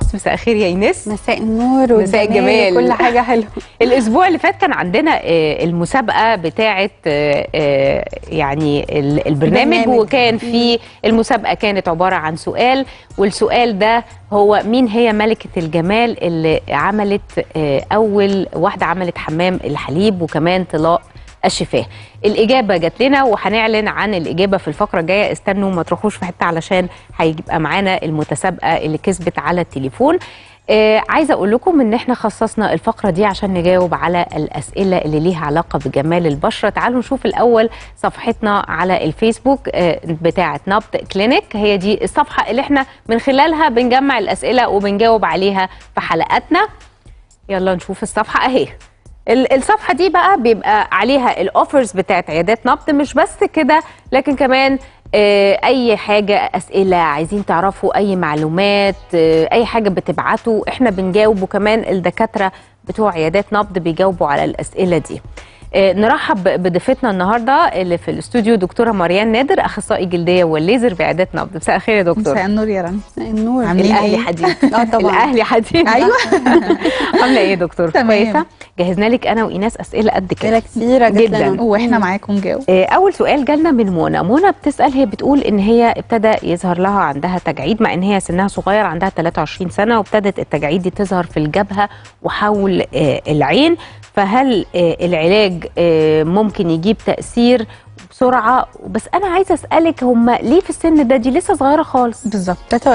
الوصف مساء الخير يا ايناس مساء النور مساء الجمال. كل حاجه حلوه الاسبوع اللي فات كان عندنا آه، المسابقه بتاعه آه، آه، يعني ال- البرنامج البرنامج. وكان في المسابقه كانت عباره عن سؤال والسؤال ده هو مين هي ملكه الجمال اللي عملت آه، اول واحده عملت حمام الحليب وكمان طلاق الشفاه الاجابه جات لنا وهنعلن عن الاجابه في الفقره الجايه استنوا ما تروحوش في حته علشان هيبقى معانا المتسابقه اللي كسبت على التليفون آه عايزه اقول لكم ان احنا خصصنا الفقره دي عشان نجاوب على الاسئله اللي ليها علاقه بجمال البشره تعالوا نشوف الاول صفحتنا على الفيسبوك آه بتاعه نبض كلينيك هي دي الصفحه اللي احنا من خلالها بنجمع الاسئله وبنجاوب عليها في حلقاتنا يلا نشوف الصفحه اهي ال- الصفحه دي بقى بيبقى عليها الاوفرز بتاعت عيادات نبض مش بس كده لكن كمان آه، اي حاجه اسئله عايزين تعرفوا اي معلومات آه، اي حاجه بتبعتوا احنا بنجاوب وكمان الدكاتره بتوع عيادات نبض بيجاوبوا على الاسئله دي آه، نرحب بضيفتنا النهارده اللي في الاستوديو دكتوره مريان نادر اخصائي جلديه والليزر بعيادات نبض مساء الخير يا دكتور مساء النور يا رنا مساء النور عاملين الاهلي إيه؟ حديد اه طبعا الاهلي حديد ايوه عامله ايه يا دكتور تمام. كويسه جهزنا لك انا وايناس اسئله قد كده اسئله كتيره جدا, جداً. واحنا معاكم جاوب آه، اول سؤال جالنا من منى منى بتسال هي بتقول ان هي ابتدى يظهر لها عندها تجاعيد مع ان هي سنها صغير عندها 23 سنه وابتدت التجاعيد دي تظهر في الجبهه وحول آه، العين فهل آه، العلاج آه، ممكن يجيب تاثير بسرعه بس انا عايزه اسالك هم ليه في السن ده دي لسه صغيره خالص بالظبط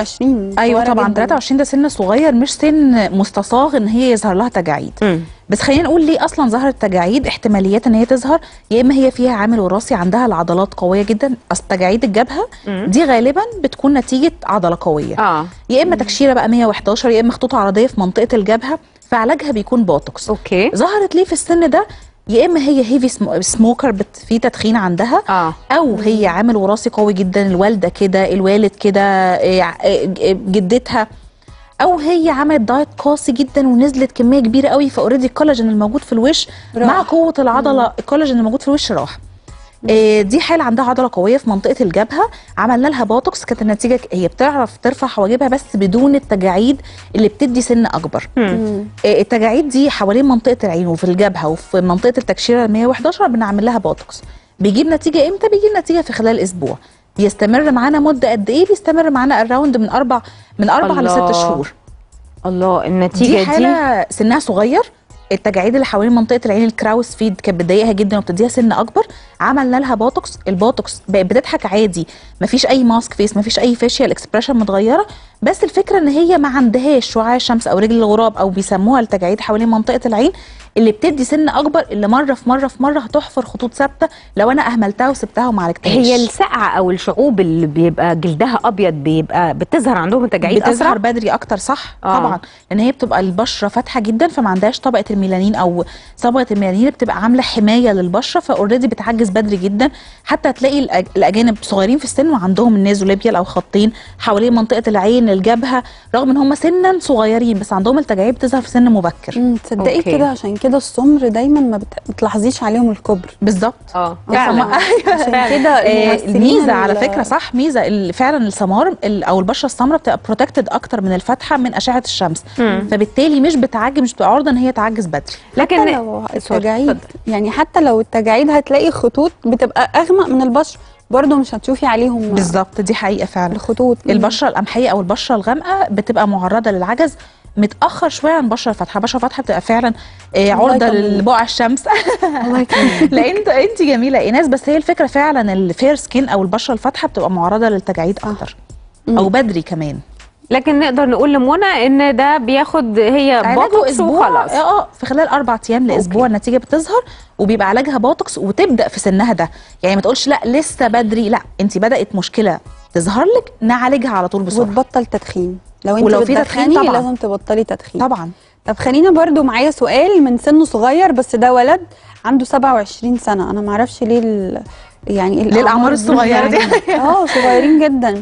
23 ايوه صغيرة طبعا جداً. 23 ده سن صغير مش سن مستصاغ ان هي يظهر لها تجاعيد بس خلينا نقول ليه اصلا ظهرت تجاعيد احتماليات ان هي تظهر يا اما هي فيها عامل وراثي عندها العضلات قويه جدا اصل تجاعيد الجبهه مم. دي غالبا بتكون نتيجه عضله قويه اه يا اما تكشيره بقى 111 يا اما خطوط عرضيه في منطقه الجبهه فعلاجها بيكون بوتوكس اوكي ظهرت ليه في السن ده يا اما هي هيفي سمو- سموكر بت في تدخين عندها اه او هي عامل وراثي قوي جدا الوالده كده الوالد كده إيه، ع- إيه، جدتها او هي عملت دايت قاسي جدا ونزلت كميه كبيره قوي فاوريدي الكولاجين الموجود في الوش راح. مع قوه العضله الكولاجين الموجود في الوش راح إيه، دي حاله عندها عضله قويه في منطقه الجبهه عملنا لها بوتوكس كانت النتيجه ك- هي بتعرف ترفع حواجبها بس بدون التجاعيد اللي بتدي سن اكبر مم. إيه، التجاعيد دي حوالين منطقه العين وفي الجبهه وفي منطقه التكشيره ال 111 بنعمل لها بوتوكس بيجيب نتيجه امتى بيجيب نتيجه في خلال اسبوع بيستمر معانا مده قد ايه بيستمر معانا الراوند من اربع من اربع الله. لست شهور الله النتيجه دي دي, حاله سنها صغير التجاعيد اللي حوالين منطقه العين الكراوس فيد كانت بتضايقها جدا وبتديها سن اكبر عملنا لها بوتوكس البوتوكس بقت بتضحك عادي مفيش اي ماسك فيس مفيش اي فيشيال اكسبريشن متغيره بس الفكره ان هي ما عندهاش شعاع الشمس او رجل الغراب او بيسموها التجاعيد حوالين منطقه العين اللي بتدي سن اكبر اللي مره في مره في مره هتحفر خطوط ثابته لو انا اهملتها وسبتها وما عالجتهاش هي السقعه او الشعوب اللي بيبقى جلدها ابيض بيبقى بتظهر عندهم التجاعيد بتظهر اسرع بدري اكتر صح آه. آه. طبعا لان هي بتبقى البشره فاتحه جدا فما عندهاش طبقه الميلانين او طبقه الميلانين اللي بتبقى عامله حمايه للبشره فاوريدي بتعجز بدري جدا حتى تلاقي الأج- الاجانب صغيرين في السن وعندهم النيزوليبيال او خطين حوالين منطقه العين الجبهه رغم ان هم سنا صغيرين بس عندهم التجاعيد بتظهر في سن مبكر مم، تصدقي أوكي. كده عشان كده السمر دايما ما بت- بتلاحظيش عليهم الكبر بالظبط اه فعلا. عشان كده آه، الممثلين الميزه على ال- فكره صح ميزه ال- فعلا السمار ال- او البشره السمراء بتبقى بروتكتد اكتر من الفاتحه من اشعه الشمس مم. فبالتالي مش بتعجز مش بتبقى عرضه ان هي تعجز بدري لكن حتى لو سوري، التجاعيد اتفضل. يعني حتى لو التجاعيد هتلاقي خطوط بتبقى اغمق من البشره برضه مش هتشوفي عليهم بالظبط دي حقيقه فعلا الخطوط البشره القمحيه او البشره الغامقه بتبقى معرضه للعجز متاخر شويه عن البشره الفاتحه البشره الفاتحه بتبقى فعلا آه، الله عرضه يطمنك. لبقع الشمس الله يكرمك لان انت انت جميله ايناس بس هي الفكره فعلا الفير سكين او البشره الفاتحه بتبقى معرضه للتجاعيد اكتر او بدري كمان لكن نقدر نقول لمنى ان ده بياخد هي علاجه بوتوكس اسبوع وخلاص اه آه، في خلال اربع ايام لاسبوع النتيجه بتظهر وبيبقى علاجها بوتوكس وتبدا في سنها ده يعني ما تقولش لا لسه بدري لا انت بدات مشكله تظهر لك نعالجها على طول بسرعه وتبطل تدخين لو انت ولو في تدخين بتدخني طبعاً. لازم تبطلي تدخين طبعا طب خلينا برضو معايا سؤال من سنه صغير بس ده ولد عنده 27 سنه انا ما اعرفش ليه ال... يعني ليه الأعمار الصغيرة دي؟ اه صغيرين جدا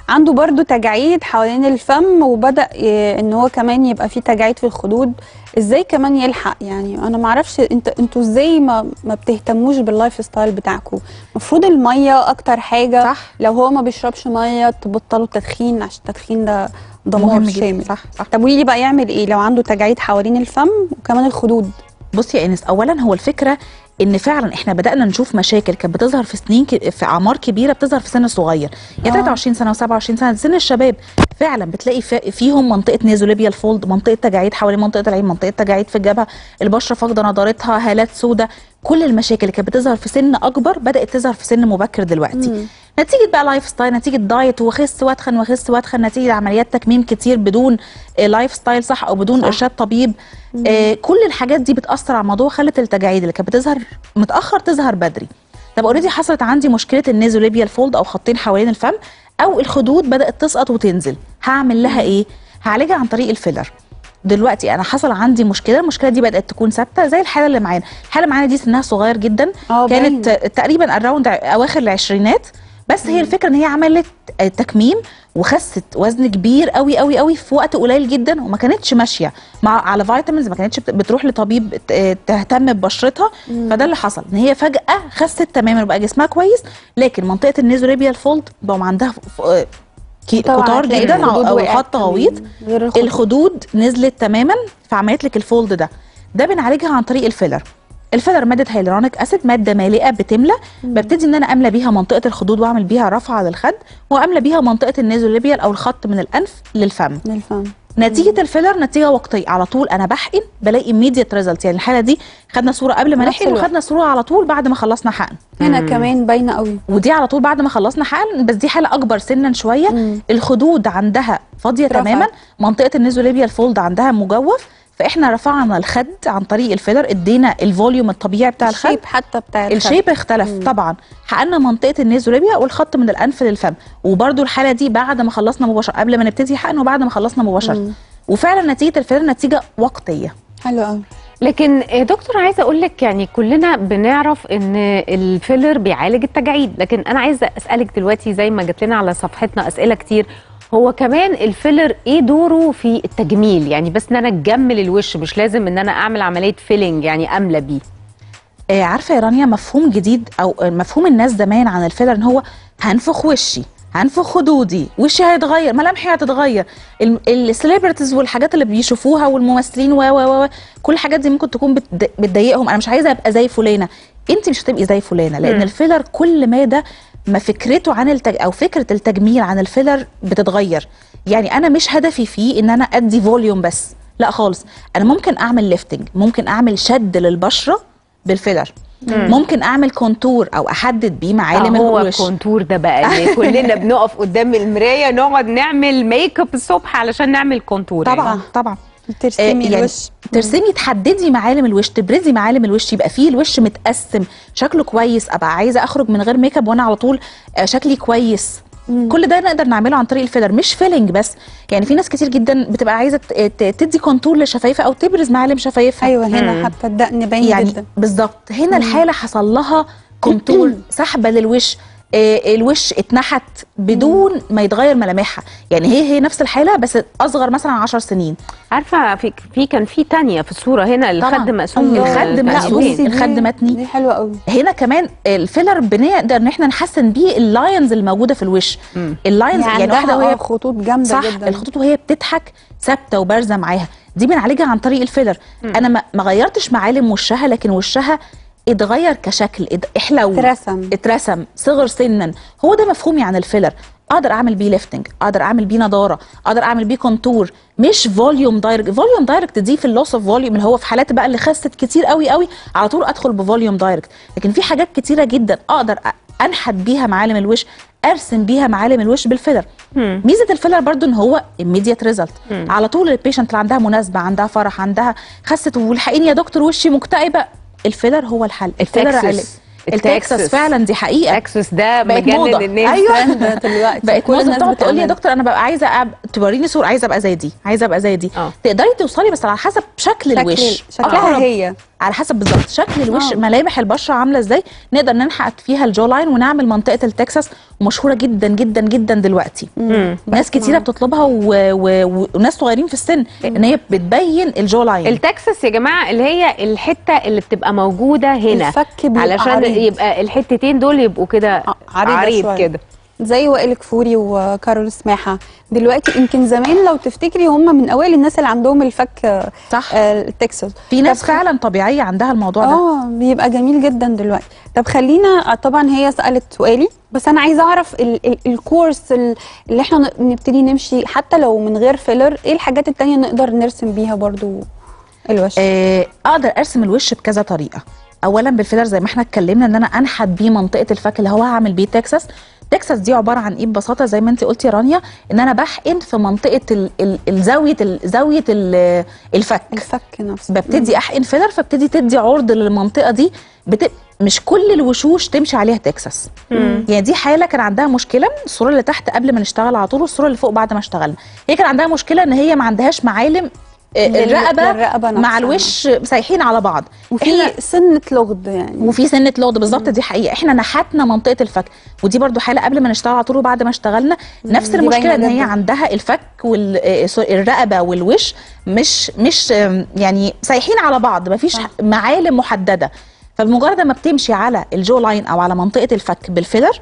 عنده برضو تجاعيد حوالين الفم وبدا ي- ان هو كمان يبقى فيه تجاعيد في الخدود ازاي كمان يلحق يعني انا ما اعرفش انت انتوا ازاي ما ما بتهتموش باللايف ستايل بتاعكم المفروض الميه اكتر حاجه صح. لو هو ما بيشربش ميه تبطلوا التدخين عشان التدخين ده دمار مهم جدا. شامل صح، صح. طب قولي لي بقى يعمل ايه لو عنده تجاعيد حوالين الفم وكمان الخدود بصي يا انس اولا هو الفكره ان فعلا احنا بدانا نشوف مشاكل كانت بتظهر في سنين ك... في اعمار كبيره بتظهر في سن صغير يا آه. 23 سنه و27 سنه ده سن الشباب فعلا بتلاقي في... فيهم منطقه نيزوليبيال فولد منطقه تجاعيد حوالين منطقه العين منطقه تجاعيد في الجبهه البشره فاقده نضارتها هالات سوداء كل المشاكل اللي كانت بتظهر في سن اكبر بدات تظهر في سن مبكر دلوقتي مم. نتيجه بقى لايف ستايل نتيجه دايت وخس واتخن وخس واتخن نتيجه عمليات تكميم كتير بدون آه، لايف ستايل صح او بدون صح. ارشاد طبيب آه كل الحاجات دي بتاثر على الموضوع خلت التجاعيد اللي كانت بتظهر متاخر تظهر بدري طب اوريدي حصلت عندي مشكله النيزوليبيال فولد او خطين حوالين الفم او الخدود بدات تسقط وتنزل هعمل لها ايه هعالجها عن طريق الفيلر دلوقتي انا حصل عندي مشكله المشكله دي بدات تكون ثابته زي الحاله اللي معانا الحاله معانا دي سنها صغير جدا اه كانت باين. تقريبا اراوند اواخر العشرينات بس هي الفكره ان هي عملت آه، تكميم وخست وزن كبير قوي قوي قوي في وقت قليل جدا وما كانتش ماشيه مع على فيتامينز ما كانتش بت- بتروح لطبيب ت- تهتم ببشرتها فده اللي حصل ان هي فجاه خست تماما وبقى جسمها كويس لكن منطقه النيزوريبيال فولد بقوا عندها ف- ف- كي- طبعاً كتار هتلاقي جدا الخدود او وقعت خط كمان، غويط غير الخدود. الخدود نزلت تماما فعملت لك الفولد ده ده بنعالجها عن طريق الفيلر الفيلر ماده هيلورونيك اسيد ماده مالئه بتملى ببتدي ان انا املى بيها منطقه الخدود واعمل بيها رفعه للخد واملى بيها منطقه النيزوليبيال او الخط من الانف للفم للفم نتيجه الفيلر نتيجه وقتيه على طول انا بحقن بلاقي immediate ريزلت يعني الحاله دي خدنا صوره قبل ما نفس نحقن الوقت. وخدنا صوره على طول بعد ما خلصنا حقن هنا كمان باينه قوي ودي على طول بعد ما خلصنا حقن بس دي حاله اكبر سنا شويه مم. الخدود عندها فاضيه اترفعت. تماما منطقه النيزوليبيال فولد عندها مجوف فاحنا رفعنا الخد عن طريق الفيلر ادينا الفوليوم الطبيعي بتاع الخد الشيب حتى بتاع الخد. الشيب اختلف طبعا حققنا منطقه النيزوليبيا والخط من الانف للفم وبرده الحاله دي بعد ما خلصنا مباشره قبل ما نبتدي حقن وبعد ما خلصنا مباشره وفعلا نتيجه الفيلر نتيجه وقتيه حلو قوي لكن يا دكتور عايزه اقول لك يعني كلنا بنعرف ان الفيلر بيعالج التجاعيد لكن انا عايزه اسالك دلوقتي زي ما جات لنا على صفحتنا اسئله كتير هو كمان الفيلر ايه دوره في التجميل يعني بس ان انا اجمل الوش مش لازم ان انا اعمل عمليه فيلينج يعني املى بيه آه عارفه يا رانيا مفهوم جديد او آه، مفهوم الناس زمان عن الفيلر ان هو هنفخ وشي هنفخ خدودي وشي هيتغير ملامحي هتتغير السليبرتيز والحاجات اللي بيشوفوها والممثلين و و و كل الحاجات دي ممكن تكون بتض- بتضايقهم انا مش عايزه ابقى زي فلانه انت مش هتبقي زي فلانه لان مم. الفيلر كل ما ده ما فكرته عن التج... او فكره التجميل عن الفيلر بتتغير يعني انا مش هدفي فيه ان انا ادي فوليوم بس لا خالص انا ممكن اعمل ليفتنج ممكن اعمل شد للبشره بالفيلر ممكن اعمل كونتور او احدد بيه معالم آه، هو الوش الكونتور ده بقى اللي كلنا بنقف قدام المرايه نقعد نعمل ميك اب الصبح علشان نعمل كونتور يعني. طبعا طبعا ترسمي آه، يعني الوش ترسمي تحددي معالم الوش تبرزي معالم الوش يبقى فيه الوش متقسم شكله كويس ابقى عايزه اخرج من غير ميك اب وانا على طول آه، شكلي كويس كل ده نقدر نعمله عن طريق الفيلر مش فيلنج بس يعني في ناس كتير جدا بتبقى عايزه ت- ت- تدي كونتور لشفايفها او تبرز معالم شفايفها ايوه هنا مم. حتى الدقن باين يعني جدا بالظبط هنا الحاله حصل لها كونتور سحبه للوش آه، الوش اتنحت بدون ما يتغير ملامحها يعني هي هي نفس الحاله بس اصغر مثلا 10 سنين عارفه في في كان في تانية في الصوره هنا الخد طبعاً. مقسوم الله. آه، الخد تقريباً. مقسوم. بصي دي- الخد متني. دي حلوه قوي هنا كمان الفيلر بنقدر ان احنا نحسن بيه اللاينز اللي موجوده في الوش اللاينز يعني واحده وهي خطوط جامده صح جدا الخطوط وهي بتضحك ثابته وبارزه معاها دي بنعالجها عن طريق الفيلر انا ما ما غيرتش معالم وشها لكن وشها اتغير كشكل ات- احلو اترسم. اترسم صغر سنا هو ده مفهومي عن الفيلر اقدر اعمل بيه ليفتنج اقدر اعمل بيه نضاره اقدر اعمل بيه كونتور مش فوليوم دايركت فوليوم دايركت دي في اللوس اوف فوليوم اللي هو في حالات بقى اللي خست كتير قوي قوي على طول ادخل بفوليوم دايركت لكن في حاجات كتيره جدا اقدر أ- انحت بيها معالم الوش ارسم بيها معالم الوش بالفيلر ميزه الفيلر برضو ان هو immediate ريزلت على طول البيشنت اللي عندها مناسبه عندها فرح عندها خست والحقيني يا دكتور وشي مكتئبه الفيلر هو الحل الفيلر التكسس. علاج. التكسس التكسس. فعلا دي حقيقه اكسس ده بقت مجنن موضة. الناس أيوة. ترند دلوقتي بقت كل موضه الناس تقعد تقول لي يا بتعملها. دكتور انا ببقى عايزه أب... توريني صوره عايزه ابقى زي دي عايزه ابقى زي دي آه. تقدري توصلي بس على حسب شكل الوش شكل- شكلها أقرب. هي على حسب بالظبط شكل الوش آه. ملامح البشره عامله ازاي نقدر ننحت فيها الجو لاين ونعمل منطقه التكساس ومشهوره جدا جدا جدا دلوقتي مم. ناس كتيره بتطلبها و... و... و... وناس صغيرين في السن ان هي بتبين الجو لاين التكساس يا جماعه اللي هي الحته اللي بتبقى موجوده هنا الفك بيبقى علشان عريض. يبقى الحتتين دول يبقوا كده ع- عريضة عريض شوية. كده زي وائل كفوري وكارول سماحه دلوقتي يمكن زمان لو تفتكري هم من اوائل الناس اللي عندهم الفك صح آه، التكساس في ناس طب- فعلا طبيعيه عندها الموضوع ده اه بيبقى جميل جدا دلوقتي طب خلينا آه، طبعا هي سالت سؤالي بس انا عايزه اعرف ال ال الكورس ال- اللي احنا ن- نبتدي نمشي حتى لو من غير فيلر ايه الحاجات التانية نقدر نرسم بيها برضو الوش آه، اقدر ارسم الوش بكذا طريقه اولا بالفيلر زي ما احنا اتكلمنا ان انا انحت بيه منطقه الفك اللي هو هعمل بيه تكساس تكساس دي عباره عن ايه ببساطه زي ما انت قلتي يا رانيا ان انا بحقن في منطقه ال- ال- الزاويه ال- زاويه ال- الفك الفك نفسه ببتدي احقن فيلر فبتدي تدي عرض للمنطقه دي بت... مش كل الوشوش تمشي عليها تكساس يعني دي حاله كان عندها مشكله الصوره اللي تحت قبل ما نشتغل على طول والصوره اللي فوق بعد ما اشتغلنا هي كان عندها مشكله ان هي ما عندهاش معالم آه، لل- الرقبه للرقبة مع نفسها. الوش سايحين على بعض وفي سنه لغد يعني وفي سنه لغد بالظبط دي حقيقه احنا نحتنا منطقه الفك ودي برضو حاله قبل ما نشتغل على طول وبعد ما اشتغلنا نفس دي المشكله ان باينة هي جداً. عندها الفك والرقبه والوش مش مش آم، يعني سايحين على بعض مفيش صح. معالم محدده فبمجرد ما بتمشي على الجو لاين او على منطقه الفك بالفيلر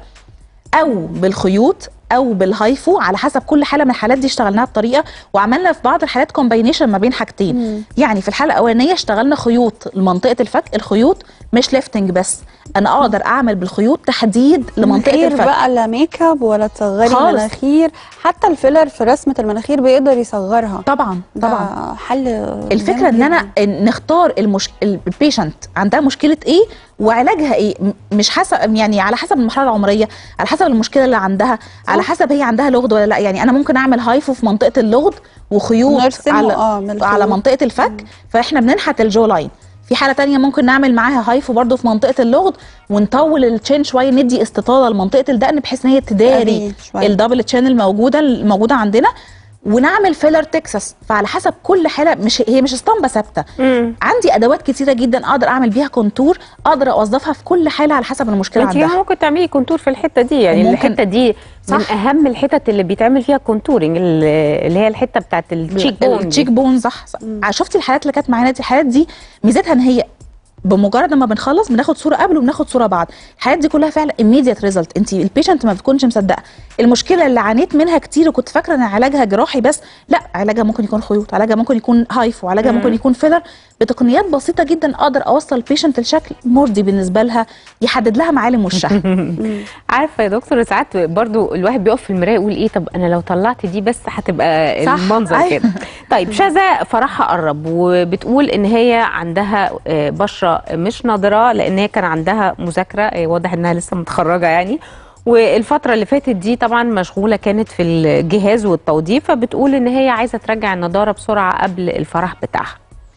او بالخيوط او بالهايفو على حسب كل حاله من الحالات دي اشتغلناها بطريقه وعملنا في بعض الحالات كومباينيشن ما بين حاجتين مم. يعني في الحاله الاولانيه اشتغلنا خيوط لمنطقه الفك الخيوط مش ليفتنج بس انا اقدر اعمل بالخيوط تحديد لمنطقه مناخير الفك بقى لا ميك اب ولا تصغري خالص. مناخير حتى الفيلر في رسمه المناخير بيقدر يصغرها طبعا طبعا ده حل الفكره جامد ان انا جداً. نختار المش... البيشنت عندها مشكله ايه وعلاجها ايه م- مش حسب يعني على حسب المرحله العمريه على حسب المشكله اللي عندها على حسب هي عندها لغد ولا لا يعني انا ممكن اعمل هايفو في منطقه اللغد وخيوط نرسمه، على آه، من على الخيوط. منطقه الفك فاحنا بننحت الجو لاين في حاله تانية ممكن نعمل معاها هايفو برضو في منطقه اللغد ونطول التشين شويه ندي استطاله لمنطقه الدقن بحيث ان هي تداري تداري شوية. الدبل تشين الموجوده الموجوده عندنا ونعمل فيلر تكساس فعلى حسب كل حاله مش هي مش اسطمبه ثابته مم. عندي ادوات كتيره جدا اقدر اعمل بيها كونتور اقدر اوظفها في كل حاله على حسب المشكله انت عندها كمان ممكن تعملي كونتور في الحته دي يعني ممكن. الحته دي من صح. اهم الحتت اللي بيتعمل فيها كونتورنج اللي هي الحته بتاعت التشيك بون دي. التشيك بون صح, صح. شفتي الحالات اللي كانت معانا دي الحالات دي ميزتها ان هي بمجرد ما بنخلص بناخد صوره قبل وبناخد صوره بعد الحالات دي كلها فعلا immediate result انت البيشنت ما بتكونش مصدقه المشكله اللي عانيت منها كتير وكنت فاكره ان علاجها جراحي بس لا علاجها ممكن يكون خيوط علاجها ممكن يكون هايفو علاجها مم. ممكن يكون فيلر بتقنيات بسيطه جدا اقدر اوصل البيشنت لشكل مرضي بالنسبه لها يحدد لها معالم وشها عارفه يا دكتور ساعات برضو الواحد بيقف في المرايه يقول ايه طب انا لو طلعت دي بس هتبقى صح، المنظر أيوة. كده طيب شذا فرحها قرب وبتقول ان هي عندها آه، بشره مش ناضره لان هي كان عندها مذاكره آه، واضح انها لسه متخرجه يعني والفترة اللي فاتت دي طبعا مشغولة كانت في الجهاز والتوظيف فبتقول ان هي عايزة ترجع النضارة بسرعة قبل الفرح بتاعها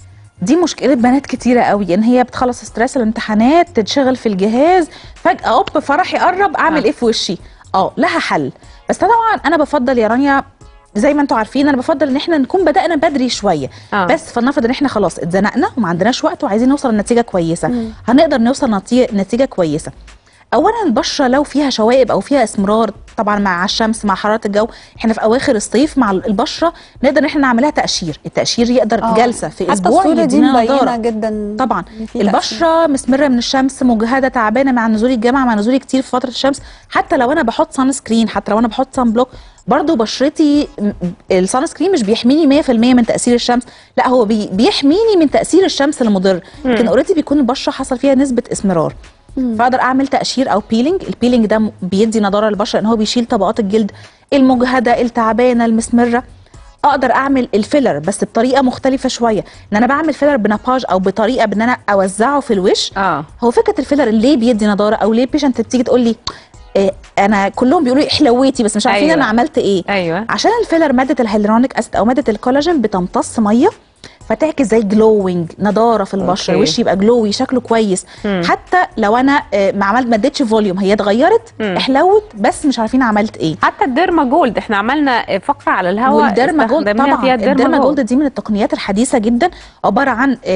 دي مشكله بنات كتيره قوي ان هي بتخلص ستريس الامتحانات تتشغل في الجهاز فجاه اوب فرحي قرب اعمل آه. ايه في وشي اه لها حل بس طبعا انا بفضل يا رانيا زي ما انتم عارفين انا بفضل ان احنا نكون بدانا بدري شويه آه. بس فلنفرض ان احنا خلاص اتزنقنا وما عندناش وقت وعايزين نوصل لنتيجه كويسه مم. هنقدر نوصل نتيجه نتيجه كويسه اولا البشره لو فيها شوائب او فيها اسمرار طبعا مع الشمس مع حراره الجو احنا في اواخر الصيف مع البشره نقدر ان احنا نعملها تقشير التقشير يقدر آه. جلسه في حتى اسبوع الصوره دي يدينا مبينه نضاره جدا طبعا إن في تأثير. البشره مسمره من الشمس مجهده تعبانه مع نزول الجامعه مع نزولي كتير في فتره الشمس حتى لو انا بحط سان سكرين حتى لو انا بحط سان بلوك برضو بشرتي م- السان سكرين مش بيحميني 100% من تاثير الشمس لا هو بي بيحميني من تاثير الشمس المضر لكن اوريدي بيكون البشره حصل فيها نسبه اسمرار فاقدر اعمل تقشير او بيلينج البيلينج ده م- بيدي نضاره للبشره ان هو بيشيل طبقات الجلد المجهده التعبانه المسمره اقدر اعمل الفيلر بس بطريقه مختلفه شويه ان انا بعمل فيلر بناباج او بطريقه بان انا اوزعه في الوش اه هو فكره الفيلر ليه بيدي نضاره او ليه بيشنت بتيجي تقول لي إيه انا كلهم بيقولوا لي حلويتي بس مش عارفين أيوة. انا عملت ايه ايوه عشان الفيلر ماده الهيلورونيك اسيد او ماده الكولاجين بتمتص ميه فتعكس زي جلوينج نضاره في البشره أوكي. الوش يبقى جلوي شكله كويس مم. حتى لو انا آه، ما عملت ما اديتش فوليوم هي اتغيرت مم. احلوت بس مش عارفين عملت ايه حتى الديرما جولد احنا عملنا فقره على الهواء والديرما جولد استخدمنا طبعا فيها الديرما جولد دي من التقنيات الحديثه جدا عباره عن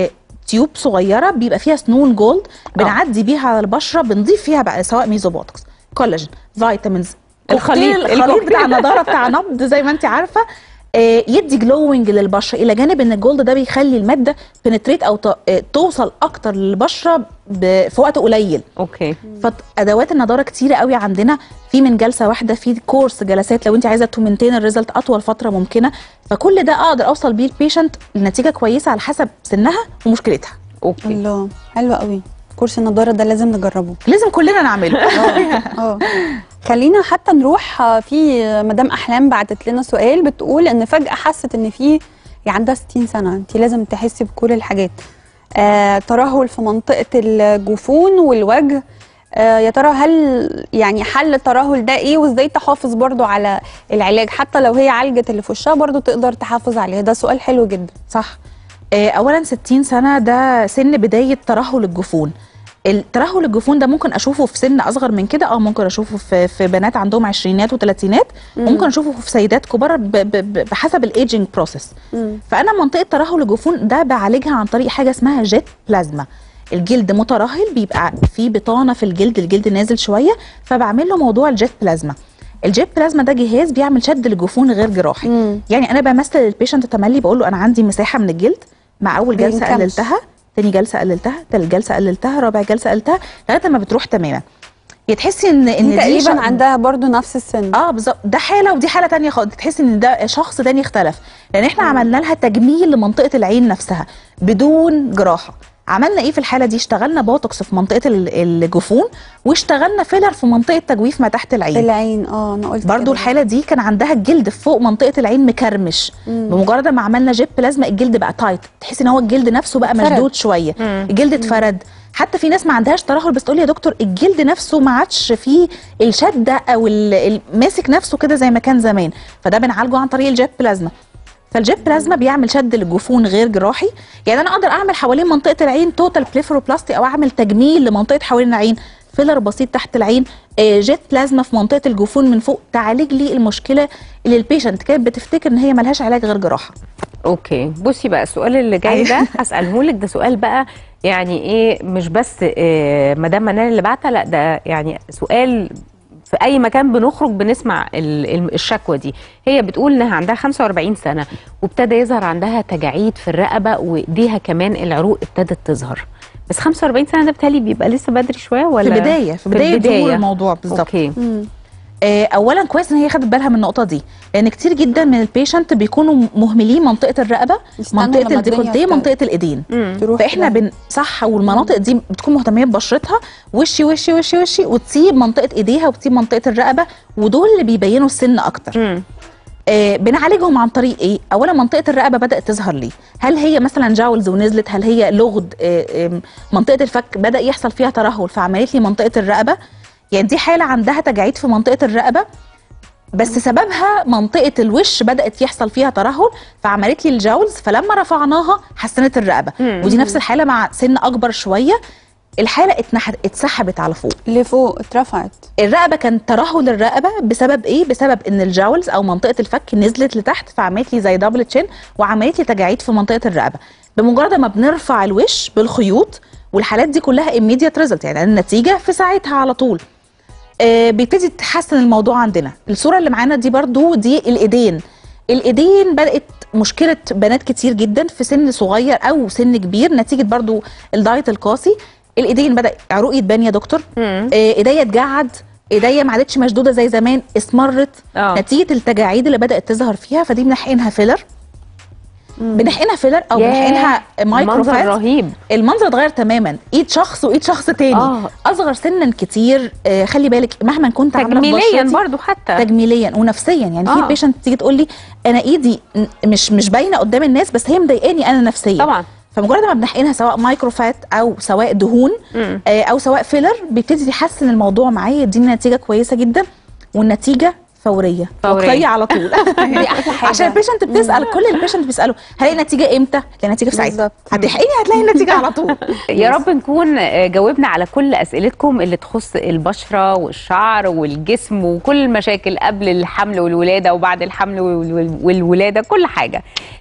تيوب صغيره بيبقى فيها سنون جولد بنعدي بيها على البشره بنضيف فيها بقى سواء ميزوبوتوكس كولاجين فيتامينز الخليط. كوكتيل- الخليط الكوكتيل. بتاع النضاره بتاع نبض زي ما انت عارفه آه، يدي جلوينج للبشره الى جانب ان الجولد ده بيخلي الماده بنتريت او ت- آه، توصل اكتر للبشره ب- في وقت قليل اوكي فادوات النضاره كتيره قوي عندنا في من جلسه واحده في كورس جلسات لو انت عايزه تومنتين الريزلت اطول فتره ممكنه فكل ده اقدر اوصل بيه البيشنت لنتيجه كويسه على حسب سنها ومشكلتها اوكي الله حلو قوي كورس النضاره ده لازم نجربه لازم كلنا نعمله اه خلينا حتى نروح آه، في مدام احلام بعتت لنا سؤال بتقول ان فجاه حست ان في هي عندها 60 سنه انت لازم تحسي بكل الحاجات آه ترهل في منطقه الجفون والوجه آه يا ترى هل يعني حل الترهل ده ايه وازاي تحافظ برضو على العلاج حتى لو هي عالجت اللي في وشها برضو تقدر تحافظ عليها ده سؤال حلو جدا صح آه، اولا 60 سنه ده سن بدايه ترهل الجفون الترهل الجفون ده ممكن اشوفه في سن اصغر من كده اه ممكن اشوفه في في بنات عندهم عشرينات وثلاثينات وممكن اشوفه في سيدات كبار ب- ب- ب- بحسب الايجنج بروسيس فانا منطقه ترهل الجفون ده بعالجها عن طريق حاجه اسمها جيت بلازما الجلد مترهل بيبقى فيه بطانه في الجلد الجلد نازل شويه فبعمل له موضوع الجيت بلازما الجيت بلازما ده جهاز بيعمل شد للجفون غير جراحي مم. يعني انا بمثل البيشنت تملي بقول له انا عندي مساحه من الجلد مع اول جلسه بينكمش. قللتها تاني جلسه قللتها تالت جلسه قللتها رابع جلسه قللتها لغايه ما بتروح تماما يا تحسي ان ان دي دي تقريبا شخ- عندها برضو نفس السن اه بالظبط ده حاله ودي حاله تانية خالص تحسي ان ده شخص تاني اختلف لان احنا عملنا لها تجميل لمنطقه العين نفسها بدون جراحه عملنا ايه في الحاله دي اشتغلنا بوتوكس في منطقه ال- الجفون واشتغلنا فيلر في منطقه تجويف ما تحت العين العين اه انا قلت برضو كده. الحاله دي كان عندها الجلد فوق منطقه العين مكرمش بمجرد ما عملنا جيب بلازما الجلد بقى تايت تحسي ان هو الجلد نفسه بقى اتفرد. مشدود شويه الجلد اتفرد حتى في ناس ما عندهاش ترهل بس تقول لي يا دكتور الجلد نفسه ما عادش فيه الشده او ال- ال- ماسك نفسه كده زي ما كان زمان فده بنعالجه عن طريق الجيب بلازما فالجيب بلازما بيعمل شد للجفون غير جراحي يعني انا اقدر اعمل حوالين منطقه العين توتال بليفروبلاستي او اعمل تجميل لمنطقه حوالين العين فيلر بسيط تحت العين آه، جيت بلازما في منطقه الجفون من فوق تعالج لي المشكله اللي البيشنت كانت بتفتكر ان هي ملهاش علاج غير جراحه اوكي بصي بقى السؤال اللي جاي ده هساله لك ده سؤال بقى يعني ايه مش بس آه، مدام منال اللي بعتها لا ده يعني سؤال في اي مكان بنخرج بنسمع ال- ال- الشكوى دي هي بتقول انها عندها 45 سنه وابتدى يظهر عندها تجاعيد في الرقبه وايديها كمان العروق ابتدت تظهر بس 45 سنه ده بالتالي بيبقى لسه بدري شويه ولا في البدايه في بدايه ظهور الموضوع بالظبط اوكي آه، اولا كويس ان هي خدت بالها من النقطه دي لان كتير جدا من البيشنت بيكونوا مهملين منطقه الرقبه يستنوا منطقه لما الدنيا الديكولتيه تت- منطقه الايدين تروح فاحنا كده. بن صح والمناطق دي بتكون مهتميه ببشرتها وشي وشي وشي وشي وتسيب منطقه ايديها وتسيب منطقه الرقبه ودول اللي بيبينوا السن اكتر مم. آه بنعالجهم عن طريق ايه اولا منطقه الرقبه بدات تظهر ليه هل هي مثلا جاولز ونزلت هل هي لغد آه آم، منطقه الفك بدا يحصل فيها ترهل فعملت لي منطقه الرقبه يعني دي حاله عندها تجاعيد في منطقه الرقبه بس سببها منطقه الوش بدات يحصل فيها ترهل فعملت لي الجاولز فلما رفعناها حسنت الرقبه مم. ودي نفس الحاله مع سن اكبر شويه الحاله اتنحت اتسحبت على فوق لفوق اترفعت الرقبه كان ترهل الرقبه بسبب ايه بسبب ان الجاولز او منطقه الفك نزلت لتحت فعملت لي زي دبل تشين وعملت لي تجاعيد في منطقه الرقبه بمجرد ما بنرفع الوش بالخيوط والحالات دي كلها immediate result يعني النتيجه في ساعتها على طول آه بيبتدي تتحسن الموضوع عندنا الصوره اللي معانا دي برضو دي الايدين الايدين بدات مشكله بنات كتير جدا في سن صغير او سن كبير نتيجه برضو الدايت القاسي الايدين بدا عروق يتبان يا دكتور مم. آه، ايديا اتجعد ايديا ما عادتش مشدوده زي زمان اسمرت آه. نتيجه التجاعيد اللي بدات تظهر فيها فدي بنحقنها فيلر بنحقنها فيلر او ياه، بنحقنها مايكرو منظر فات رهيب المنظر اتغير تماما ايد شخص وايد شخص تاني آه. اصغر سنا كتير آه، خلي بالك مهما كنت عامله في تجميليا بشرتي برضو حتى تجميليا ونفسيا يعني آه. في بيشنت تيجي تقول لي انا ايدي ن- مش مش باينه قدام الناس بس هي مضايقاني انا نفسيا طبعا فمجرد ما بنحقنها سواء مايكرو فات او سواء دهون مم. آه، او سواء فيلر بيبتدي يحسن الموضوع معايا يديني نتيجه كويسه جدا والنتيجه فوريه فورية. وقتيه على طول دي احلى حاجه عشان البيشنت بتسال كل البيشنت بيسالوا هلاقي النتيجه امتى؟ هتلاقي النتيجه في ساعتها بالظبط. هتحقني هتلاقي النتيجه على طول يا رب نكون آه، جاوبنا على كل اسئلتكم اللي تخص البشره والشعر والجسم وكل المشاكل قبل الحمل والولاده وبعد الحمل وال- وال- والولاده كل حاجه